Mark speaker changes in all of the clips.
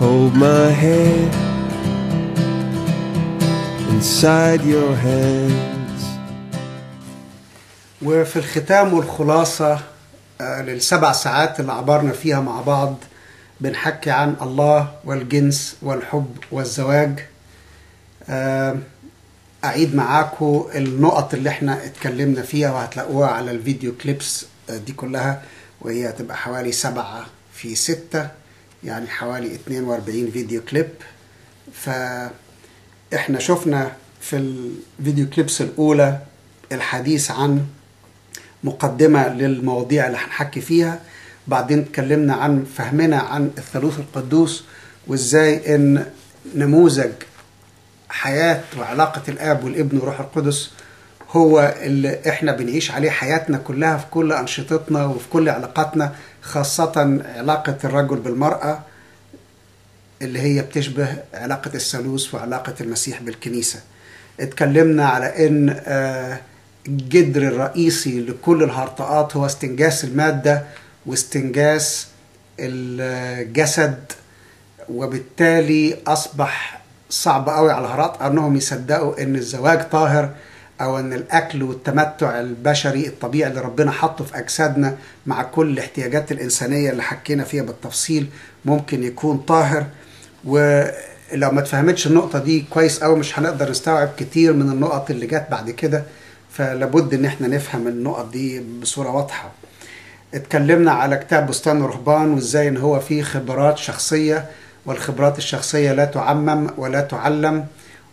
Speaker 1: Hold my hand inside your hands.
Speaker 2: وفي الختام والخلاصة آه، للسبع ساعات اللي عبرنا فيها مع بعض بنحكي عن الله والجنس والحب والزواج آه، أعيد معاكم النقط اللي احنا اتكلمنا فيها وهتلاقوها على الفيديو كليبس آه، دي كلها وهي هتبقى حوالي سبعة في ستة يعني حوالي 42 فيديو كليب فاحنا شفنا في الفيديو كليبس الأولى الحديث عن مقدمة للمواضيع اللي هنحكي فيها بعدين اتكلمنا عن فهمنا عن الثالوث القدوس وازاي ان نموذج حياة وعلاقة الآب والابن والروح القدس هو اللي احنا بنعيش عليه حياتنا كلها في كل أنشطتنا وفي كل علاقاتنا خاصة علاقة الرجل بالمرأة اللي هي بتشبه علاقة الثالوث وعلاقة المسيح بالكنيسة اتكلمنا على ان آه، الجدر الرئيسي لكل الهرطقات هو استنجاس المادة واستنجاس الجسد وبالتالي أصبح صعب قوي على الهرطقة أنهم يصدقوا أن الزواج طاهر أو أن الأكل والتمتع البشري الطبيعي اللي ربنا حطه في أجسادنا مع كل الاحتياجات الإنسانية اللي حكينا فيها بالتفصيل ممكن يكون طاهر ولو ما تفهمتش النقطة دي كويس قوي مش هنقدر نستوعب كتير من النقط اللي جت بعد كده فلابد ان احنا نفهم النقط دي بصورة واضحة اتكلمنا على كتاب بستان الرهبان وازاي ان هو فيه خبرات شخصية والخبرات الشخصية لا تعمم ولا تعلم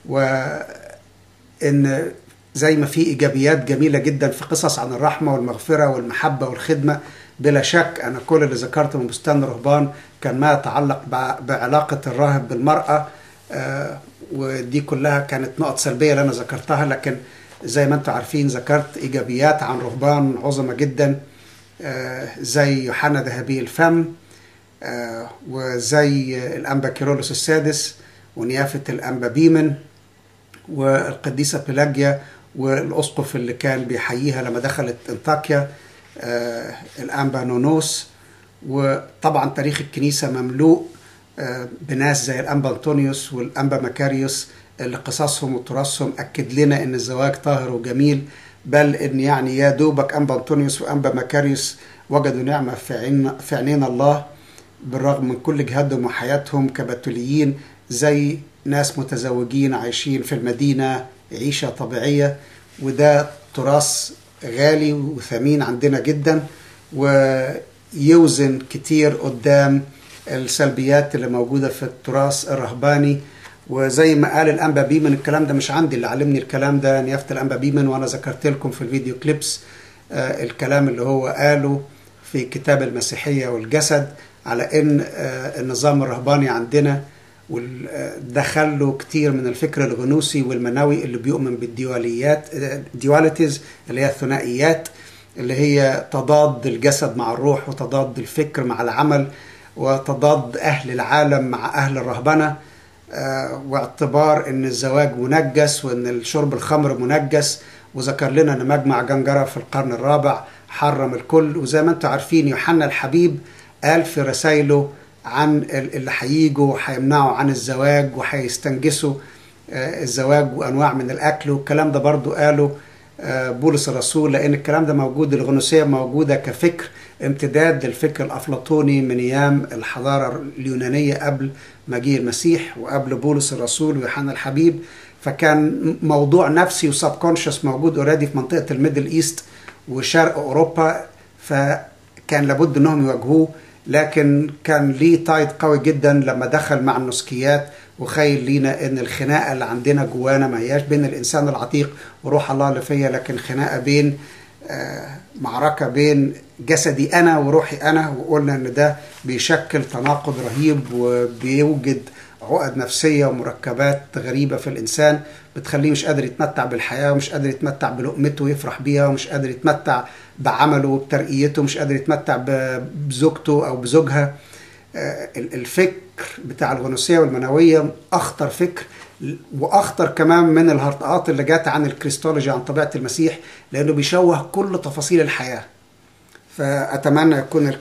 Speaker 2: وان زي ما في ايجابيات جميلة جدا في قصص عن الرحمة والمغفرة والمحبة والخدمة بلا شك انا كل اللي ذكرته من بستان الرهبان كان ما يتعلق بع- بعلاقة الراهب بالمرأة آه، ودي كلها كانت نقط سلبية اللي انا ذكرتها لكن زي ما انتم عارفين ذكرت ايجابيات عن رهبان عظمة جدا آه، زي يوحنا ذهبي الفم آه، وزي الانبا كيرولوس السادس ونيافة الانبا بيمن والقديسة بيلاجيا والأسقف اللي كان بيحييها لما دخلت انطاكيا آه، الأنبا نونوس وطبعا تاريخ الكنيسة مملوء آه، بناس زي الأنبا أنطونيوس والأنبا مكاريوس اللي قصصهم وتراثهم أكد لنا إن الزواج طاهر وجميل بل إن يعني يا دوبك أنبا أنطونيوس وأنبا مكاريوس وجدوا نعمة في عين في عينين الله بالرغم من كل جهادهم وحياتهم كبتوليين زي ناس متزوجين عايشين في المدينة عيشة طبيعية وده تراث غالي وثمين عندنا جدا ويوزن كتير قدام السلبيات اللي موجودة في التراث الرهباني وزي ما قال الأنبا بيمن الكلام ده مش عندي اللي علمني الكلام ده نيافة الأنبا بيمن وأنا ذكرت لكم في الفيديو كليبس آه، الكلام اللي هو قاله في كتاب المسيحية والجسد على ان آه، النظام الرهباني عندنا وال- آه، دخل له كتير من الفكر الغنوصي والمنوي اللي بيؤمن بالديواليات ديواليتيز اللي هي الثنائيات اللي هي تضاد الجسد مع الروح وتضاد الفكر مع العمل وتضاد اهل العالم مع اهل الرهبنه آه، واعتبار ان الزواج منجس وان الشرب الخمر منجس وذكر لنا ان مجمع جنجره في القرن الرابع حرم الكل وزي ما انتم عارفين يوحنا الحبيب قال في رسائله عن ال- اللي هيجوا وهيمنعوا عن الزواج وهيستنجسوا آه، الزواج وانواع من الاكل والكلام ده برضو قاله آه، بولس الرسول لان الكلام ده موجود الغنوصيه موجوده كفكر امتداد للفكر الافلاطوني من ايام الحضاره اليونانيه قبل مجيء المسيح وقبل بولس الرسول ويوحنا الحبيب فكان موضوع نفسي وسبكونشس موجود اوريدي في منطقه الميدل ايست وشرق اوروبا فكان لابد انهم يواجهوه لكن كان ليه تايت قوي جدا لما دخل مع النسكيات وخيل لينا ان الخناقه اللي عندنا جوانا ما هياش بين الانسان العتيق وروح الله اللي فيا لكن خناقه بين آه، معركه بين جسدي انا وروحي انا وقلنا ان ده بيشكل تناقض رهيب وبيوجد عقد نفسيه ومركبات غريبه في الانسان بتخليه مش قادر يتمتع بالحياه ومش قادر يتمتع بلقمته ويفرح بيها ومش قادر يتمتع بعمله وبترقيته مش قادر يتمتع ب- بزوجته او بزوجها آه، ال- الفكر بتاع الغنوصيه والمنويه اخطر فكر واخطر كمان من الهرطقات اللي جات عن الكريستولوجي عن طبيعه المسيح لانه بيشوه كل تفاصيل الحياه فاتمنى يكون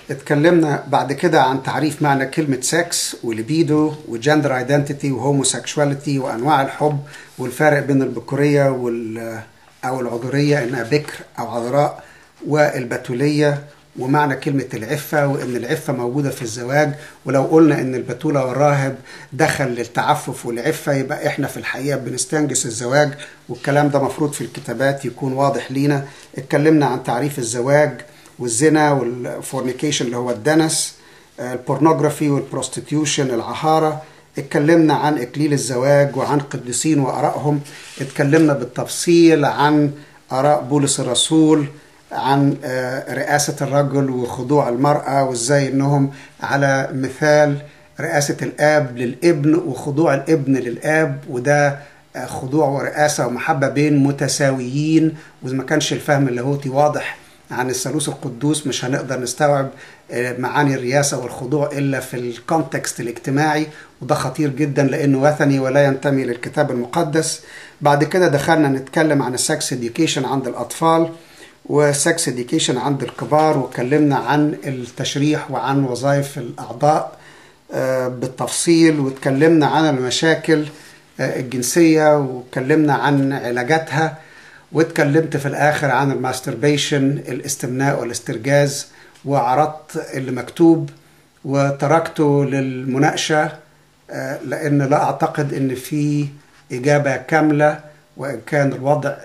Speaker 2: اتكلمنا بعد كده عن تعريف معنى كلمة سكس وليبيدو وجندر ايدنتيتي وهوموسيكشواليتي وانواع الحب والفرق بين البكورية وال او العذرية انها بكر او عذراء والبتولية ومعنى كلمة العفة وإن العفة موجودة في الزواج ولو قلنا إن البتولة والراهب دخل للتعفف والعفة يبقى إحنا في الحقيقة بنستنجس الزواج والكلام ده مفروض في الكتابات يكون واضح لينا اتكلمنا عن تعريف الزواج والزنا والفورنيكيشن اللي هو الدنس البورنوغرافي والبروستيتيوشن العهارة اتكلمنا عن إكليل الزواج وعن قديسين وآرائهم اتكلمنا بالتفصيل عن آراء بولس الرسول عن رئاسة الرجل وخضوع المرأة وازاي انهم على مثال رئاسة الاب للابن وخضوع الابن للاب وده خضوع ورئاسة ومحبة بين متساويين وإذا ما كانش الفهم اللاهوتي واضح عن الثالوث القدوس مش هنقدر نستوعب معاني الرياسة والخضوع إلا في الكونتكست الاجتماعي وده خطير جدا لأنه وثني ولا ينتمي للكتاب المقدس بعد كده دخلنا نتكلم عن السكس اديوكيشن عند الأطفال وسكس اديوكيشن عند الكبار واتكلمنا عن التشريح وعن وظائف الأعضاء بالتفصيل واتكلمنا عن المشاكل الجنسية واتكلمنا عن علاجاتها واتكلمت في الآخر عن الماستربيشن الاستمناء والاسترجاز وعرضت اللي مكتوب وتركته للمناقشة لأن لا أعتقد أن في إجابة كاملة وإن كان الوضع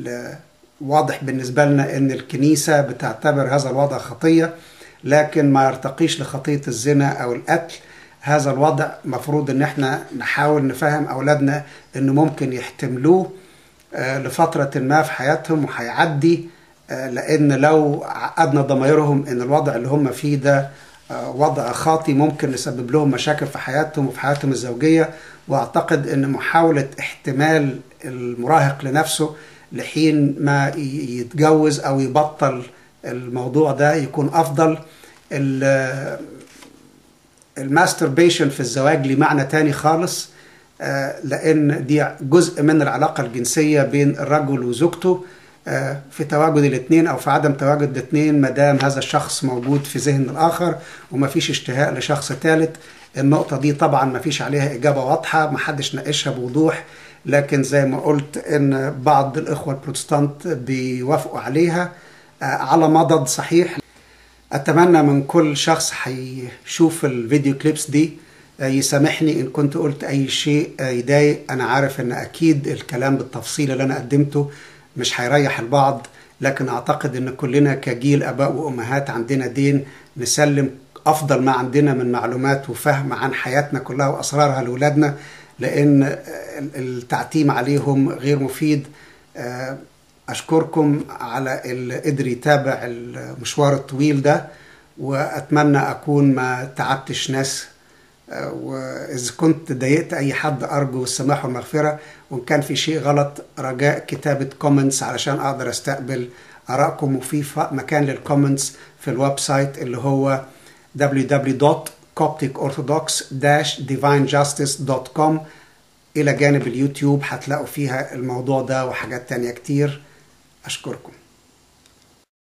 Speaker 2: واضح بالنسبة لنا أن الكنيسة بتعتبر هذا الوضع خطية لكن ما يرتقيش لخطية الزنا أو القتل هذا الوضع مفروض ان احنا نحاول نفهم اولادنا انه ممكن يحتملوه لفترة ما في حياتهم وهيعدي لان لو عقدنا ضميرهم ان الوضع اللي هم فيه ده وضع خاطي ممكن نسبب لهم مشاكل في حياتهم وفي حياتهم الزوجية واعتقد ان محاولة احتمال المراهق لنفسه لحين ما يتجوز او يبطل الموضوع ده يكون افضل الماستربيشن في الزواج ليه معنى تاني خالص لان دي جزء من العلاقة الجنسية بين الرجل وزوجته في تواجد الاثنين او في عدم تواجد الاثنين ما دام هذا الشخص موجود في ذهن الاخر وما فيش اشتهاء لشخص ثالث النقطة دي طبعا ما فيش عليها اجابة واضحة ما حدش ناقشها بوضوح لكن زي ما قلت ان بعض الاخوة البروتستانت بيوافقوا عليها على مضض صحيح اتمنى من كل شخص هيشوف الفيديو كليبس دي يسامحني ان كنت قلت اي شيء يضايق انا عارف ان اكيد الكلام بالتفصيل اللي انا قدمته مش هيريح البعض لكن اعتقد ان كلنا كجيل اباء وامهات عندنا دين نسلم افضل ما عندنا من معلومات وفهم عن حياتنا كلها واسرارها لاولادنا لان التعتيم عليهم غير مفيد اشكركم على اللي قدر يتابع المشوار الطويل ده واتمنى اكون ما تعبتش ناس واذا كنت ضايقت اي حد ارجو السماح والمغفره وان كان في شيء غلط رجاء كتابه كومنتس علشان اقدر استقبل ارائكم وفي مكان للكومنتس في الويب سايت اللي هو www.copticorthodox-divinejustice.com الى جانب اليوتيوب هتلاقوا فيها الموضوع ده وحاجات تانية كتير اشكركم